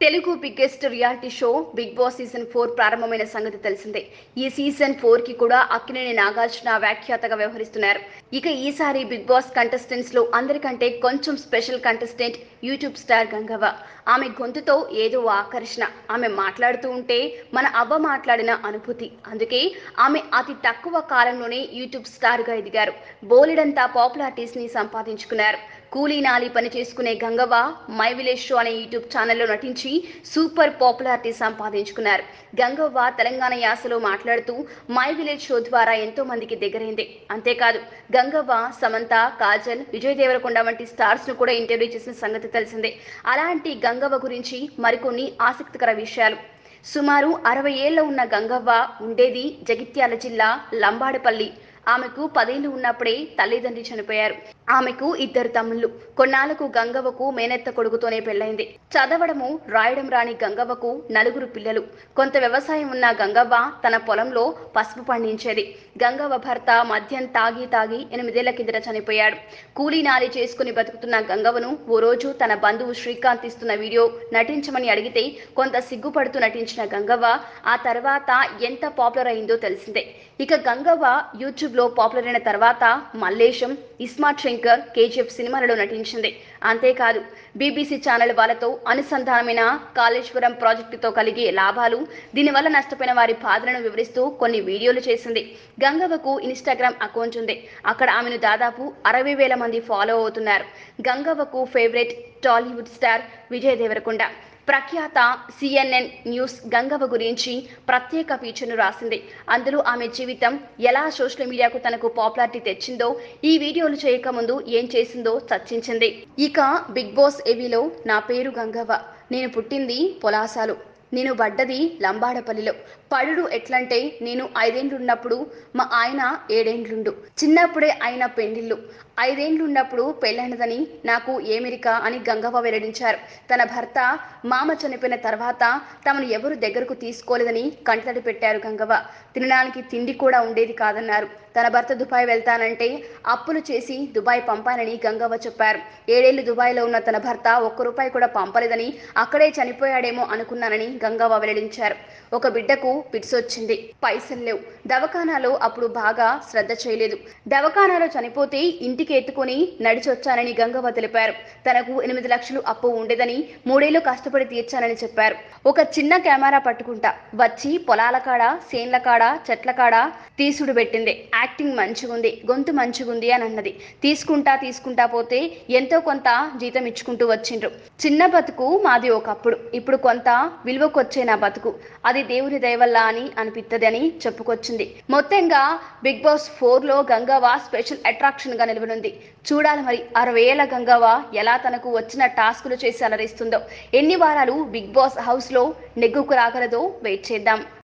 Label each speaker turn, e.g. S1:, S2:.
S1: Telugu biggest reality show Bigg Boss season four ప్రారంభమైన సంగతి తెలిసిందే ఈ సీజన్ ఫోర్ కి కూడా అక్కినేని నాగార్జున వ్యాఖ్యాతగా వ్యవహరిస్తున్నారు ఇక ఈసారి బిగ్ బాస్ కంటెస్టెంట్స్ లో అందరికంటే కొంచెం special contestant YouTube star Gangavva ఆమె గొంతుతో ఏదో ఆకర్షణ ఆమె మాట్లాడుతూ ఉంటే మన అవ్వ మాట్లాడిన అనుభూతి అందుకే ఆమె అతి తక్కువ కాలంలోనే యూట్యూబ్ స్టార్గా ఎదిగారు బోలెడంతా పాపులారిటీస్ ని సంపాదించుకున్నారు కూలీ నాలి పని చేసుకునే గంగవ్వ మై విలేజ్ షో అనే యూట్యూబ్ ఛానల్లో నటించి సూపర్ పాపులారిటీ సంపాదించుకున్నారు గంగవ్వ తెలంగాణ యాసలో మాట్లాడుతూ మై విలేజ్ షో ద్వారా ఎంతో మందికి దగ్గరైంది అంతేకాదు గంగవ్వ సమంత కాజల్ విజయ్ దేవరకొండ వంటి స్టార్స్ ను కూడా ఇంటర్వ్యూ చేసిన సంగతి తెలిసిందే అలాంటి గంగవ్వ గురించి మరికొన్ని ఆసక్తికర విషయాలు సుమారు అరవై ఏళ్ల ఉన్న గంగవ్వ ఉండేది జగిత్యాల జిల్లా లంబాడపల్లి ఆమెకు పదేళ్లు ఉన్నప్పుడే తల్లిదండ్రి చనిపోయారు ఆమెకు ఇద్దరు తమ్ముళ్ళు కొన్నాళ్లకు గంగవ్వకు మేనెత్త కొడుకుతోనే పెళ్ళైంది చదవడము రాయడం రాని గంగవ్వకు నలుగురు పిల్లలు కొంత వ్యవసాయం ఉన్న గంగవ్వ తన పొలంలో పసుపు పండించేది గంగవ్వ భర్త మద్యం తాగి తాగి ఎనిమిదేళ్ల కిందట చనిపోయాడు కూలీ నాలి చేసుకుని బతుకుతున్న గంగవ్వను ఓ రోజు తన బంధువు శ్రీకాంత్ ఇస్తున్న వీడియో నటించమని అడిగితే కొంత సిగ్గుపడుతూ నటించిన గంగవ్వ ఆ తర్వాత ఎంత పాపులర్ అయిందో తెలిసిందే ఇక గంగవ్వ యూట్యూబ్లో పాపులర్ అయిన తర్వాత మల్లేశం ఇస్మార్ట్ శంకర్ కేజీఎఫ్ సినిమాలలో నటించింది అంతేకాదు బీబీసీ ఛానల్ వాళ్ళతో అనుసంధానమైన కాళేశ్వరం ప్రాజెక్టుతో కలిగే లాభాలు దీనివల్ల నష్టపోయిన వారి బాధలను వివరిస్తూ కొన్ని వీడియోలు చేసింది గంగవ్వకు ఇన్స్టాగ్రామ్ అకౌంట్ ఉంది అక్కడ ఆమెను దాదాపు అరవై వేల మంది ఫాలో అవుతున్నారు గంగవ్వకు favourite Tollywood star Vijay Deverakonda ప్రఖ్యాత సిఎన్ఎన్ న్యూస్ గంగవ్వ గురించి ప్రత్యేక ఫీచర్ను రాసింది అందులో ఆమె జీవితం ఎలా సోషల్ మీడియాకు తనకు పాపులారిటీ తెచ్చిందో ఈ వీడియోలు చేయకముందు ఏం చేసిందో చర్చించింది ఇక బిగ్ బాస్ ఏవిలో నా పేరు గంగవ్వ నేను పుట్టింది పొలాసాలు నేను పడ్డది లంబాడపల్లిలో పడుడు ఎట్లంటే నేను ఐదేండ్లున్నప్పుడు మా ఆయన ఏడేండ్లుండు చిన్నప్పుడే ఆయన పెండిళ్ళు ఐదేండ్లున్నప్పుడు పెళ్ళైనదని నాకు ఏమెరికా అని గంగవ్వ వెల్లడించారు తన భర్త మామ చనిపోయిన తర్వాత తమను ఎవరు దగ్గరకు తీసుకోలేదని కంటతడి పెట్టారు గంగవ్వ తినడానికి తిండి కూడా ఉండేది కాదన్నారు తన భర్త దుబాయ్ వెళ్తానంటే అప్పులు చేసి దుబాయ్ పంపానని గంగవ్వ చెప్పారు ఏడేళ్లు దుబాయ్లో ఉన్న తన భర్త ఒక్క రూపాయి కూడా పంపలేదని అక్కడే చనిపోయాడేమో అనుకున్నానని గంగవ్వ వెల్లడించారు ఒక బిడ్డకు పిట్స్ వచ్చింది పైసలు లేవు దవాఖానాలో అప్పుడు బాగా శ్రద్ధ చేయలేదు దవాఖానాలో చనిపోతే ఇంటికి ఎత్తుకొని నడిచొచ్చానని గంగవ్వ తెలిపారు తనకు ఎనిమిది లక్షలు అప్పు ఉండేదని మూడేళ్లు కష్టపడి తీర్చానని చెప్పారు ఒక చిన్న కెమెరా పట్టుకుంటా వచ్చి పొలాల కాడ సేన్ల కాడ చెట్ల కాడ తీసుడు పెట్టింది యాక్టింగ్ మంచిగుంది గొంతు మంచిగుంది అని అన్నది తీసుకుంటా తీసుకుంటా పోతే ఎంతో కొంత జీతం ఇచ్చుకుంటూ వచ్చిండ్రు చిన్న బతుకు మాది ఒకప్పుడు ఇప్పుడు కొంత విలువకొచ్చే నా బతుకు అది దేవుని దయవల్ల అని అనిపిస్తుంది అని చెప్పుకొచ్చింది మొత్తంగా బిగ్ బాస్ ఫోర్ లో గంగవ్వ స్పెషల్ అట్రాక్షన్ గా నిలవనుంది చూడాలి మరి అరవై ఏళ్ల గంగవ్వ ఎలా తనకు వచ్చిన టాస్కులు చేసి అలరిస్తుందో ఎన్ని వారాలు బిగ్ బాస్ హౌస్ లో నెగ్గుకు రాగలదో వెయిట్ చేద్దాం